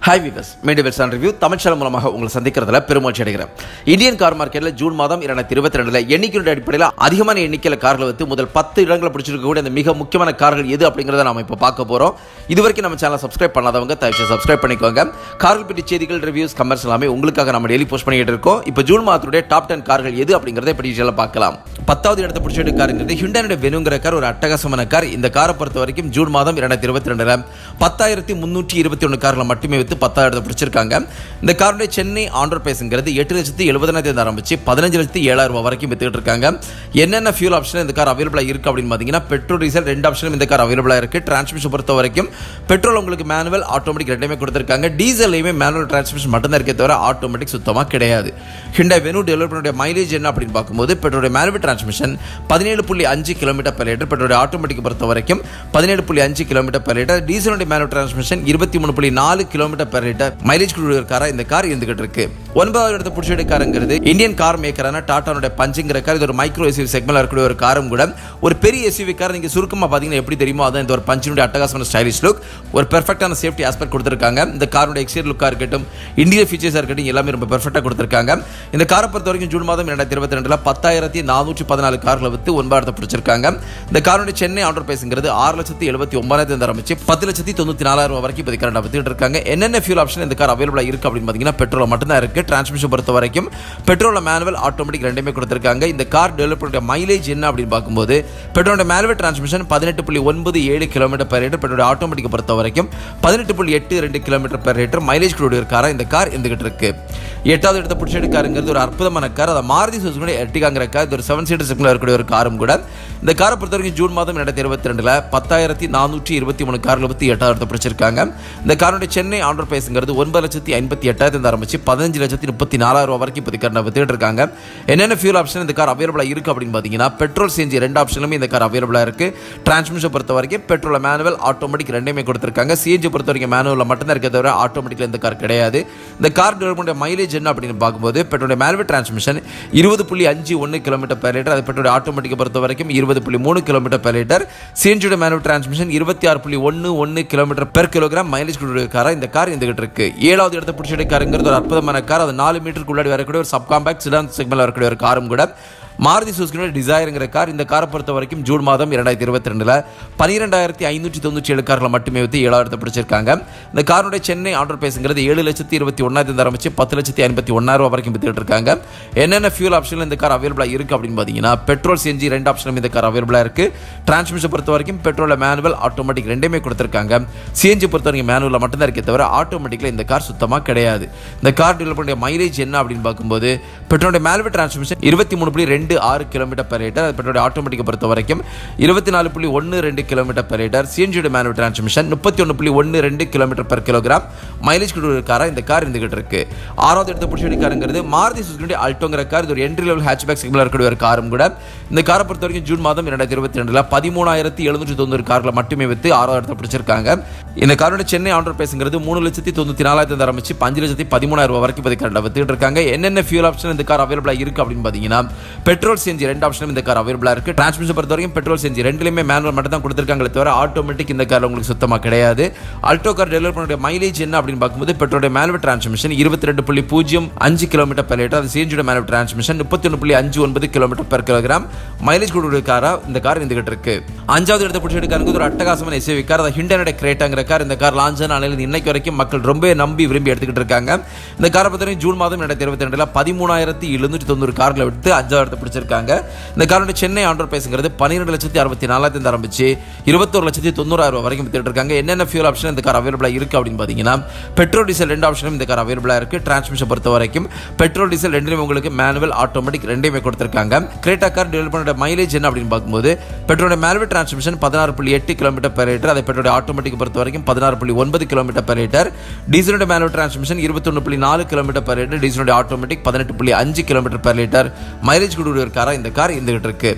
hi விவஸ் மீண்டும் வெர்சான் review Tamil channel மூலமாக உங்களை சந்திக்கிறதுல பெருமூச்சு அடைகிறேன் இந்தியன் கார் மார்க்கெட்டில் ஜூன் மாதம் இரண்டாயிரத்தி இருபத்தி ரெண்டுல எண்ணிக்கையுடைய அடிப்படையில் அதிகமான எண்ணிக்கையில் கார்களை வந்து முதல் பத்து இடங்களை பிடிச்சிருக்கக்கூடிய அந்த மிக முக்கியமான கார்கள் எது அப்படிங்கிறத நாம இப்போ பார்க்க போறோம் இது வரைக்கும் நம்ம சேனலை சப்ஸ்கிரைப் பண்ணாதவங்க தயவுசெய்து சப்ஸ்கிரைப் பண்ணிக்கோங்க கார்கள் பற்றி செய்திகள் ரிவ்யூஸ் கமெண்ட்ஸ் எல்லாமே உங்களுக்காக நம்ம டெய்லி போஸ்ட் பண்ணிட்டு இருக்கோம் இப்போ ஜூன் மாதத்துடைய டாப் டென் கார்கள் எது அப்படிங்கிறத இப்போ டீட்டெயிலாக பார்க்கலாம் பத்தாவது இடத்தை பிடிச்சிட்டு காருங்கிறது ஹிண்டானுடைய வெனுங்கிற கார் ஒரு அட்டகாசமான கார் இந்த காரை பொறுத்த வரைக்கும் ஜூன் மாதம் இரண்டாயிரத்தி இருபத்தி ரெண்டுல பத்தாயிரத்தி முன்னூற்றி இருபத்தி ஒன்று கார்களை மட்டுமே வித்து பத்தாயிரத்தை பிடிச்சிருக்காங்க இந்த காருடைய சென்னை ஆண்டர் பேசுங்கிறது எட்டு லட்சத்தி எழுபதாயிரத்தி ஆரம்பிச்சு பதினஞ்சு லட்சத்தி ஏழாயிரம் ரூபாய் வரைக்கும் வித்துக்கிட்டு இருக்காங்க என்னென்ன ஃபியூல் ஆப்ஷன் இந்த கார் அவைலபிளாக இருக்கு அப்படின்னு பார்த்தீங்கன்னா பெட்ரோல் டீசல் ரெண்டு ஆப்ஷனும் இந்த கார் அவைலபிளாக இருக்கு டிரான்ஸ்மிஷன் பொறுத்த வரைக்கும் பெட்ரோல் உங்களுக்கு மேனுவல் ஆட்டோமேட்டிக் ரெண்டுமே கொடுத்துருக்காங்க டீசல்லையுமே மேனுவல் டிரான்ஸ்மிஷன் மட்டும்தான் இருக்கே தவிர ஆட்டோமேட்டிக் சுத்தமாக கிடையாது ஹிண்டா வெனு டெவலப்மெண்ட் மைலேஜ் என்ன அப்படின்னு பார்க்கும்போது பெட்ரோலுடைய மேனுவல் டிரான்ஸ்மிஷன் பதினேழு புள்ளி அஞ்சு கிலோமீட்டர் per லிட்டர் பெட்ரோலுடைய ஆட்டோமேட்டிக் பொறுத்த வரைக்கும் பதினேழு புள்ளி அஞ்சு கிலோமீட்டர் per லிட்டர் டீசலுடைய மேனுவல் டிரான்ஸ்மிஷன் இருபத்தி மூணு புள்ளி நாலு கிலோமீட்டர் per லிட்டர் மைலேஜ் கொடுக்குற காராக இந்த கார் இருந்துகிட்டு இருக்கு ஒன்பதாவது இடத்தை பிடிச்ச காருங்கிறது இந்தியன் கார் மேக்கரான டாட்டானுடைய பஞ்சுங்கிற கார் இது ஒரு மைக்ரோ எஸ்யூவி செக்மெண்ட்ல இருக்கக்கூடிய ஒரு காரும் கூட ஒரு பெரிய எஸ்யூவி கார் நீங்க சுருக்கமாக பார்த்தீங்கன்னா எப்படி தெரியுமோ அதான் இந்த ஒரு பஞ்சினுடைய அட்டகாசமான ஸ்டைலிஷ் லுக் ஒரு பெர்ஃபெக்டான சேஃப்டி ஆஸ்பெக்ட் கொடுத்துருக்காங்க இந்த காருடைய எக்ஸ்டீரியர் லுக்காக இருக்கட்டும் இந்தியன் ஃபீச்சர்ஸாக இருக்கட்டும் எல்லாமே ரொம்ப பெர்ஃபெக்டாக கொடுத்துருக்காங்க இந்த காரை பொறுத்த வரைக்கும் ஜூன் மாதம் ரெண்டாயிரத்தி இருபத்தி ரெண்டுல பத்தாயிரத்தி நானூற்றி பதினாலு கார்களை வித்து ஒன்பதாயிரத்தை பிடிச்சிருக்காங்க இந்த காருடைய சென்னை ஆர்டர் பேசுங்கிறது ஆறு லட்சத்தி எழுபத்தி ஒன்பதாயிரத்தி ஆரம்பிச்சு பத்து லட்சத்தி தொண்ணூற்றி நாலாயிரம் ரூபாய் வரைக்கும் இப்போ கரண்ட் வித்துட்டு இருக்காங்க என்னென்ன ஃபியூல் ஆப்ஷன் இந்த கார் அவைலபிளாக இருக்கு அப்படின்னு பார்த்தீங்கன்னா பெட்ரோல் மட்டும்தான் இருக்கு டிரான்ஸ்மிஷன் பொறுத்த வரைக்கும் பெட்ரோல் மேனுவல் ஆட்டோமேட்டிக் ரெண்டுமே கொடுத்துருக்காங்க இந்த கார் டெவலப் பண்ணுற மைலேஜ் என்ன அப்படின்னு பார்க்கும்போது பெட்ரோலோட மேனுவல் டிரான்ஸ்மிஷன் பதினெட்டு புள்ளி ஒன்பது ஏழு kilometre per litre petrol automatic பொறுத்த வரைக்கும் பதினெட்டு புள்ளி எட்டு ரெண்டு கிலோமீட்டர் per லிட்டர் மைலேஜ் கொடுக்கிற காராக இந்த கார் இருந்துகிட்டு இருக்கு எட்டாவது இடத்த பிடிச்ச காருங்கிறது ஒரு அற்புதமான கார் அதை மாருதி சுசுகி எர்டிகாங்கிற கார் இது ஒரு செவன் சீட்டர் செக்மெண்ட்ல இருக்கக்கூடிய ஒரு காரும் கூட இந்த காரை பொறுத்த வரைக்கும் ஜூன் மாதம் ரெண்டாயிரத்தி இருபத்தி ரெண்டுல பத்தாயிரத்தி நானூற்றி இருபத்தி மூணு கார்களை பற்றி எட்டாவது இடத்தை பிடிச்சிருக்காங்க இந்த காருடைய சென்னை ஆண்டர் பேசுங்கிறது ஒன்பது லட்சத்தி ஐம்பத்தி எட்டாயிரத்தி ஆரம்பிச்சு பதினஞ்சு லட்சத்தி முப்பத்தி நாலாயிரம் ரூபாய் வரைக்கும் இப்போதைக்கு கார் வித்துட்டு இருக்காங்க என்னென்ன ஃபியூல் ஆப்ஷன் இந்த கார் அவைலபிளாக இருக்கு அப்படின்னு பார்த்தீங்கன்னா பெட்ரோல் சிஎன்ஜி ரெண்டு ஆப்ஷனுமே இந்த கார் அவைலபிளாக இருக்கு டிரான்ஸ்மிஷன் பொறுத்த வரைக்கும் பெட்ரோல் மேனுவல் ஆட்டோமேட்டிக் ரெண்டுமே கொடுத்துருக்காங்க சிஎன்ஜி பொறுத்த வரைக்கும் மேனுவலில் மட்டும்தான் இருக்க தவிர ஆட்டோமேட்டிக்கில் இந்த கார் கிடையாது இந்த கார் டெவலப்மெண்ட் மைலேஜ் என்ன அப்படின்னு பார்க்கும்போது பெட்ரோலுடைய மேனுவல் டிரான்ஸ்மிஷன் இருபது புள்ளி அஞ்சு ஒன்று கிலோமீட்டர் per லிட்டர் அது பெட்ரோல் ஆட்டோமேட்டிக்கை பொறுத்த வரைக்கும் இருபது புள்ளி மூணு கிலோமீட்டர் per லிட்டர் சிஎன்ஜியோட மேனுவல் டிரான்ஸ்மிஷன் இருபத்தி ஆறு புள்ளி ஒன்று ஒன்று கிலோமீட்டர் பெர் கிலோகிராம் மைலேஜ் கொடுக்குற காரா இந்த கார் இருந்துகிட்டு இருக்கு ஏழாவது இடத்த பிடிச்ச காருங்கிறது ஒரு அற்புதமான கார் அது நாலு மீட்டருக்கு உள்ளாடி வரக்கூடிய ஒரு சப் காம்பேக்ட் சிடான் செக்மெண்ட்ல வரக்கூடிய ஒரு காரும் கூட மாருதி சுசுகியோட டிசைருங்கிற கார் இந்த காரை பொறுத்த வரைக்கும் ஜூன் மாதம் இரண்டாயிரத்தி இருபத்தி ரெண்டுல பன்னிரெண்டாயிரத்தி ஐநூற்றி தொண்ணூற்றி ஏழு கார்களை மட்டுமே வித்து ஏழாயிரத்தை பிடிச்சிருக்காங்க இந்த காருடைய சென்னை ஆர்டர் பேசுங்கிறது ஏழு லட்சத்தி இருபத்தி ஒன்றாயிரத்தி ஆரம்பிச்சு பத்து லட்சத்தி ஐம்பத்தி ஒன்னாயிரம் ரூபாய் வரைக்கும் வித்துட்டு இருக்காங்க என்னென்ன ஃபியூல் ஆப்ஷன் இந்த கார் அவைலபிளாக இருக்கு அப்படின்னு பார்த்தீங்கன்னா பெட்ரோல் சிஎன்ஜி ரெண்டு ஆப்ஷனும் இந்த கார் அவைலபிளாக இருக்கு டிரான்ஸ்மிஷன் பொறுத்த வரைக்கும் பெட்ரோல் மேனுவல் ஆட்டோமேட்டிக் ரெண்டுமே கொடுத்துருக்காங்க சிஎன்ஜி பொறுத்த வரைக்கும் மேனுவலில் மட்டும்தான் இருக்கே தவிர ஆட்டோமேட்டிக்கில் இந்த கார் சுத்தமாக கிடையாது இந்த கார் டெவலப் பண்ணுற மைலேஜ் என்ன அப்படின்னு பார்க்கும்போது பெட்ரோலுடைய மேனுவல் டிரான்ஸ்மிஷன் இருபத்தி மூணு புள்ளி ரெண்டு ஆறு கிலோமீட்டர் per லிட்டர் அது பெட்ரோல் ஆட்டோமேட்டிக்கை பொறுத்த வரைக்கும் இருபத்தி நாலு புள்ளி ஒன்று ரெண்டு கிலோமீட்டர் per லிட்டர் சிஎன்ஜியோட மேனுவல் டிரான்ஸ்மிஷன் முப்பத்தி ஒன்று புள்ளி ஒன்று ரெண்டு கிலோமீட்டர் per கிலோகிராம் மைலேஜ் கொடுக்குற காராக இந்த கார் இருந்துகிட்டு இருக்கு ஆறாவது இடத்த பிடிச்ச காருங்கிறது மாருதி சுசுகி அல்டோங்கிற கார் இது ஒரு என்ட்ரி லெவல் ஹேட்ச்பேக் சிக்னல் இருக்கக்கூடிய ஒரு காரும் கூட இந்த காரை பொறுத்த வரைக்கும் ஜூன் மாதம் இரண்டாயிரத்தி இருபத்தி ரெண்டுல பதிமூணாயிரத்தி எழுநூற்றி தொண்ணூறு கார்களை மட்டுமே வித்து ஆறாவது இடத்த பிடிச்சிருக்காங்க இந்த காரோட சென்னை ஆண்டர் பேசுங்கிறது மூணு லட்சத்தி தொண்ணூற்றி நாலாயிரத்தி ஆரம்பிச்சு அஞ்சு லட்சத்தி பதிமூணாயிரம் ரூபாய் வரைக்கும் இப்போதைக்கு கரண்ட் வித்துட்டு இருக்காங்க என்னென்ன ஃபியூல் ஆப்ஷன் இந்த கார் அவைலபிளாக இருக்கு அப்படின்னு பார்த்தீங்கன்னா பெட்ரோல் சிஎன்ஜி ரெண்டு ஆப்ஷனும் இந்த கார் அவைலபிளாக இருக்கு டிரான்ஸ்மிஷன் பொறுத்த வரைக்கும் பெட்ரோல் சிஎன்ஜி ரெண்டுலையுமே மேனுவல் மட்டும் தான் கொடுத்துருக்காங்களே தவிர ஆட்டோமேட்டிக் இந்த கார் உங்களுக்கு சுத்தமாக கிடையாது அல்டோ கார் டெலிவரி பண்ணுற மைலேஜ் என்ன அப்படின்னு பார்க்கும்போது பெட்ரோலுடைய மேனுவல் டிரான்ஸ்மிஷன் இருபத்தி ரெண்டு புள்ளி பூஜ்ஜியம் அஞ்சு கிலோமீட்டர் per லிட்டர் அது சிஎன்ஜியோட மேனுவல் டிரான்ஸ்மிஷன் முப்பத்தி ஒன்று புள்ளி அஞ்சு ஒன்பது கிலோமீட்டர் per கிலோகிராம் மைலேஜ் கொடுக்குற காரா இந்த கார் இருந்துகிட்டு இருக்கு அஞ்சாவது இடத்தை பிடிச்சிட்டு காருக்கு ஒரு அட்டகாசமான எஸ்யூவி கார் அது ஹிண்டனோட கிரேட்டாங்கிற கார் இந்த கார் லான்ச் ஆன இன்னைக்கு வரைக்கும் மக்கள் ரொம்ப நம்பி விரும்பி எடுத்துக்கிட்டு இருக்காங்க இந்த காரை பொறுத்த வரைக்கும் ஜூன் மாதம் ரெண்டாயிரத்தி இருபத்தி ரெண்டுல பதிமூணாயிரத்தி எழுநூற்றி தொண்ணூறு கார்களை எடுத்து அஞ்சாவது இடத்தை பிடிச்சிருக்காங்க இந்த காரோட சென்னை ஆண்டர் பேசுங்கிறது பன்னிரெண்டு லட்சத்தி அறுபத்தி நாலாயிரத்தி ஆரம்பிச்சு இருபத்தொரு லட்சத்தி தொண்ணூறாயிரம் ரூபாய் வரைக்கும் வித்துட்டு இருக்காங்க என்னென்ன ஃபியூல் ஆப்ஷன் இந்த கார் அவைலபிளாக இருக்கு அப்படின்னு பார்த்தீங்கன்னா பெட்ரோல் டீசல் ரெண்டு ஆப்ஷனும் இந்த கார் அவைலபிளாக இருக்கு டிரான்ஸ்மிஷன் பொறுத்த வரைக்கும் பெட்ரோல் டீசல் ரெண்டுலையும் உங்களுக்கு மேனுவல் ஆட்டோமேட்டிக் ரெண்டையுமே கொடுத்துருக்காங்க கிரேட்டா கார் டெவலப் பண்ண மைலேஜ் என்ன அப்படின்னு பார்க்கும்போது பெட்ரோல் மேனுவல் டிரான்ஸ்மிஷன் பதினாறு புள்ளி எட்டு கிலோமீட்டர் per லிட்டர் அதை பெட்ரோல் ஆட்டோமேட்டிக் பொறுத்த வரைக்கும் பதினாறு புள்ளி ஒன்பது கிலோமீட்டர் per லிட்டர் டீசலோட மேனுவல் டிரான்ஸ்மிஷன் இருபத்தொன்று புள்ளி நாலு கிலோமீட்டர் per லிட்டர் டீசலோட ஆட்டோமேட்டிக் பதினெட்டு புள்ளி அஞ்சு கிலோமீட்டர் per லிட்டர் மைலேஜ் கொடுக்குற காராக இந்த கார் இருந்துகிட்டு இருக்கு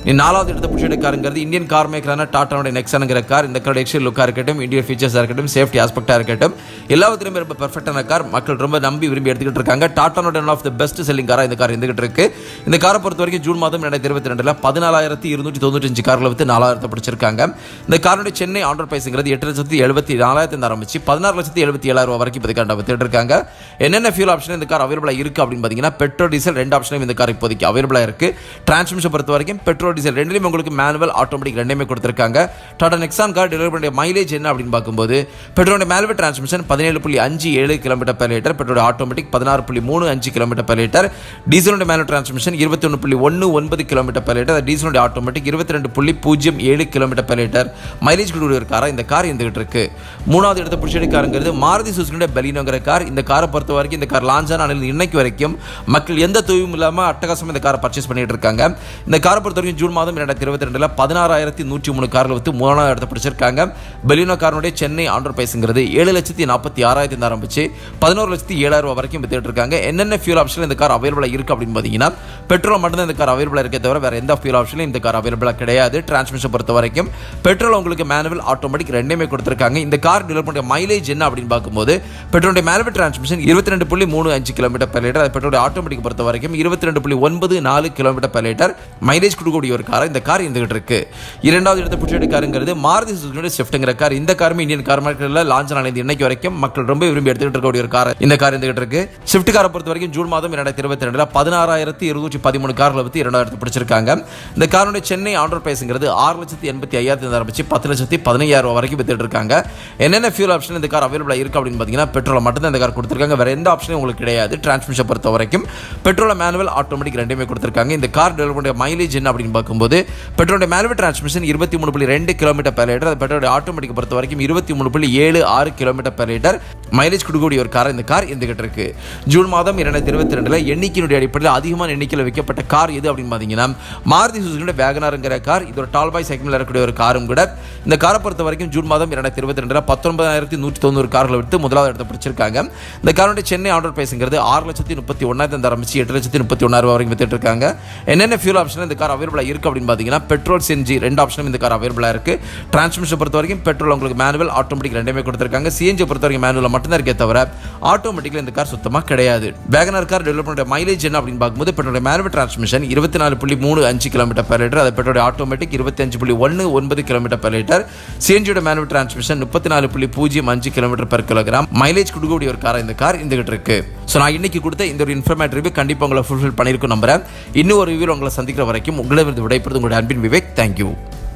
நீ நாலாவது இடத்தை பிடிச்சிட்டு காருங்கிறது இந்தியன் கார் மேக்கரான டாட்டாவோட நெக்ஸானுங்கிற கார் இந்த காரோட எக்ஸ்ட்ரல் லுக்காக இருக்கட்டும் இந்தியன் ஃபீச்சர்ஸாக இருக்கட்டும் சேஃப்டி ஆஸ்பெக்டாக இருக்கட்டும் எல்லாத்துலையுமே ரொம்ப பெர்ஃபெக்டான கார் மக்கள் ரொம்ப நம்பி விரும்பி எடுத்துக்கிட்டு இருக்காங்க டாட்டானோட one of the best selling காராக இந்த கார் இருந்துகிட்டு இருக்கு இந்த காரை பொறுத்த வரைக்கும் ஜூன் மாதம் ரெண்டாயிரத்தி இருபத்தி ரெண்டில் பதினாலாயிரத்தி இருநூற்றி தொண்ணூத்தஞ்சு கார்களை வித்து நாலாயிரத்தை பிடிச்சிருக்காங்க இந்த காரோட சென்னை ஆண்டர் பிரைஸுங்கிறது எட்டு லட்சத்தி எழுபத்தி நாலாயிரத்தி ஆரம்பிச்சு பதினாறு லட்சத்தி எழுபத்தி ஏழாயிரம் ரூபாய் வரைக்கும் இப்போதைக்கு வித்துட்டு இருக்காங்க என்னென்ன ஃபியூல் ஆப்ஷன் இந்த கார் அவைலபிளாக இருக்கு அப்படின்னு பார்த்தீங்கன்னா பெட்ரோல் டீசல் ரெண்டு ஆப்ஷனும் இந்த கார் இப்போதைக்கு அவைலபிளாக இருக்கு டிரான்ஸ்மிஷன் பொறுத்த வரைக்கும் பெட்ரோல் டீசல் ரெண்டுலையும் உங்களுக்கு மேனுவல் ஆட்டோமேட்டிக் ரெண்டுமே கொடுத்துருக்காங்க டாடா நெக்ஸான் கார் டெலிவரி பண்ணுற மைலேஜ் என்ன அப்படின்னு பார்க்கும்போது பெட்ரோல் மேனுவல் டிரான்ஸ்மிஷன் பதினேழு புள்ளி அஞ்சு ஏழு kilometre per litre petrol automatic பதினாறு புள்ளி மூணு அஞ்சு கிலோமீட்டர் per லிட்டர் டீசலோட மேனுவல் டிரான்ஸ்மிஷன் இருபத்தி ஒன்று புள்ளி ஒன்று ஒன்பது கிலோமீட்டர் per லிட்டர் டீசலோட ஆட்டோமேட்டிக் இருபத்தி ரெண்டு புள்ளி பூஜ்ஜியம் ஏழு கிலோமீட்டர் per லிட்டர் மைலேஜ் கொடுக்குற ஒரு காராக இந்த கார் இருந்துகிட்டு இருக்கு மூணாவது இடத்தை பிடிச்ச காருங்கிறது மாருதி சுசுக்கியோட பெலினோங்கிற கார் இந்த காரை பொறுத்த வரைக்கும் இந்த கார் லான்ச் ஆன அணில் இன்னைக்கு வரைக்கும் மக்கள் எந்த தொய்வும் இல்லாமல் அட்டகாசமாக இந்த காரை பர்ச்சேஸ் பண்ணிட்டு இருக்காங்க இந்த காரை பொறுத்த வரைக்கும் ஜூன் மாதம் இரண்டாயிரத்தி இருபத்தி ரெண்டில் பதினாறாயிரத்தி நூற்றி மூணு கார்கள் வித்து மூணாவது இடத்தை பிடிச்சிருக்காங்க பெலினோ காரனுடைய சென்னை ஆண்டர் பிரைஸுங்கிறது ஏழு லட்சத்தி நாற்பத்தி ஆறாயிரத்தி ஆரம்பிச்சு பதினோரு லட்சத்தி ஏழாயிரம் ரூபாய் வரைக்கும் வித்துட்டு இருக்காங்க என்னென்ன ஃபியூல் ஆப்ஷன் இந்த கார் அவைலபிளாக இருக்கு அப்படின்னு பார்த்தீங்கன்னா பெட்ரோல் மட்டும்தான் இந்த கார் அவைலபிளாக இருக்கே தவிர வேற எந்த ஃபியூல் ஆப்ஷனும் இந்த கார் அவைலபிளாக கிடையாது டிரான்ஸ்மிஷன் பொறுத்த வரைக்கும் பெட்ரோல் உங்களுக்கு மேனுவல் ஆட்டோமேட்டிக் ரெண்டுமே கொடுத்துருக்காங்க இந்த கார் டெலிவர் பண்ணுற மைலேஜ் என்ன அப்படின்னு பார்க்கும்போது பெட்ரோலுடைய மேனுவல் டிரான்ஸ்மிஷன் இருபத்தி ரெண்டு புள்ளி மூணு அஞ்சு கிலோமீட்டர் per லிட்டர் அது பெட்ரோல் ஆட்டோமேட்டிக் பொறுத்த வரைக்கும் இருபத்தி ரெண்டு புள்ளி ஒன்பது நாலு கிலோமீட்டர் per லிட்டர் மைலேஜ் கொடுக்கக்கூடிய ஒரு கார் இந்த கார் இருந்துகிட்டு இருக்கு இரண்டாவது இடத்தை பிடிச்ச காருங்கிறது மாருதி சுசுக்கியோட ஸ்விஃப்ட்ங்கிற கார் இந்த காருமே இந்தியன் கார் மார்க்கெட்டில் லான்ச் ஆன இன்னைக்கு வரைக்கும் மக்கள் ரொம்ப விரும்பி எடுத்துக்கிட்டு இருக்கக்கூடிய ஒரு கார் இந்த கார் இருந்துகிட்டு இருக்கு ஸ்விஃப்ட் காரை பொறுத்த வரைக்கும் ஜூன் மாதம் இரண்டாயிரத்தி இருபத்தி ரெண்டுல பதினாறாயிரத்தி இருநூற்றி பதிமூணு கார்களை பற்றி இரண்டாயிரத்து பிடிச்சிருக்காங்க இந்த காரோட சென்னை ஆண்டர் பிரைஸுங்கிறது ஆறு லட்சத்தி எண்பத்தி ஐயாயிரத்தி ஆரம்பிச்சு பத்து லட்சத்தி பதினையாயிரம் ரூபாய் வரைக்கும் வித்துட்டு இருக்காங்க என்னென்ன ஃபியூல் ஆப்ஷன் இந்த கார் அவைலபிளாக இருக்கு அப்படின்னு பார்த்தீங்கன்னா பெட்ரோல் மட்டும் இந்த கார் கொடுத்துருக்காங்க வேற எந்த ஆப்ஷனும் உங்களுக்கு கிடையாது டிரான்ஸ்மிஷன் பொறுத்த வரைக்கும் பெட்ரோல் மேனுவல் ஆட்டோமேட்டிக் ரெண்டுமே கொடுத்துருக்காங்க இந்த கார் டெவலப் பண்ணுற மைலேஜ் என்ன அப்படின்னு பார்க்கும்போது பெட்ரோல் மேனுவல் டிரான்ஸ்மிஷன் இருபத்தி மூணு புள்ளி ரெண்டு கிலோமீட்டர் per லிட்டர் அது பெட்ரோல் ஆட்டோமேட்டிக் பொறுத்த வரைக்கும் இருபத்தி மூணு புள்ளி ஏழு ஆறு கிலோமீட்டர் per லிட்டர் மைலேஜ் கொடுக்கக்கூடிய ஒரு கார் இந்த கார் இருந்துகிட்டு இருக்கு ஜூன் மாதம் இரண்டாயிரத்தி இருபத்தி ரெண்டுல எண்ணிக்கையினுடைய அடிப்படையில் அதிகமான எண்ணிக்கையில் விற்கப்பட்ட கார் எது அப்படின்னு பார்த்தீங்கன்னா மாருதி சுசுகியோட வேகனாருங்கிற கார் இது ஒரு டால்பாய் செக்மெண்ட்ல இருக்கக்கூடிய ஒரு காரும் கூட இந்த காரை பொறுத்த வரைக்கும் ஜூன் மாதம் இரண்டாயிரத்தி இருபத்தி ரெண்டுல பத்தொன்பதாயிரத்தி நூற்றி தொண்ணூறு கார்களை விட்டு முதலாவது இடத்தை பிடிச்சிருக்காங்க இந்த காரோட சென்னை ஆர்டர் பிரைஸுங்கிறது ஆறு லட்சத்தி முப்பத்தி ஒன்றாயிரத்தி ஆரம்பிச்சு எட்டு லட்சத்தி முப்பத்தி ஒன்றாயிரம் வரைக்கும் வித்துட்டு இருக்காங்க என்னென்ன ஃபியூல் ஆப்ஷன் இந்த கார் அவைலபிளாக இருக்கு அப்படின்னு பார்த்தீங்கன்னா பெட்ரோல் சிஎன்ஜி ரெண்டு ஆப்ஷனும் இந்த கார் அவைலபிளாக இருக்கு டிரான்ஸ்மிஷன் பொறுத்த வரைக்கும் பெட்ரோல் உங்களுக்கு மேனுவல் ஆட்டோமேட்டிக் ரெண்டுமே கொடுத்துருக்காங்க சிஎன்ஜி பொறுத்த வரைக்கும் மேனுவல் மட்டும்தான் இருக்கே தவிர ஆட்டோமேட்டிக்கில் இந்த கார் சுத்தமாக கிடையாது வேகனர் கார் டெவலப் பண்ணுற மைலேஜ் என்ன அப்படின்னு பார்க்கும்போது பெட்ரோல் மேனுவல் டிரான்ஸ்மிஷன் இருபத்தி நாலு புள்ளி மூணு அஞ்சு கிலோமீட்டர் per லிட்டர் அது பெட்ரோல் ஆட்டோமேட்டிக் இருபத்தி அஞ்சு புள்ளி ஒன்று ஒன்பது கிலோமீட்டர் per லிட்டர் சிஎன்ஜியோட மேனுவல் டிரான்ஸ்மிஷன் முப்பத்தி நாலு புள்ளி பூஜ்ஜியம் அஞ்சு கிலோமீட்டர் per கிலோகிராம் மைலேஜ் கொடுக்கக்கூடிய ஒரு கார் இந்த கார் இருந்துகிட்டு இருக்கு ஸோ நான் இன்னைக்கு கொடுத்த இந்த ஒரு இன்ஃபர்மேட் ரிவ்யூ கண்டிப்பாக உங்களை ஃபுல்ஃபில் பண்ணியிருக்கும் நம்புறேன் இன்னும் ஒரு ரிவ்யூ உங்களை சந்திக்கிற வரைக்கும் உங்களிடமிருந்து விடைபெறுது உங்களுடைய அன்பின் விவேக் தேங்க்யூ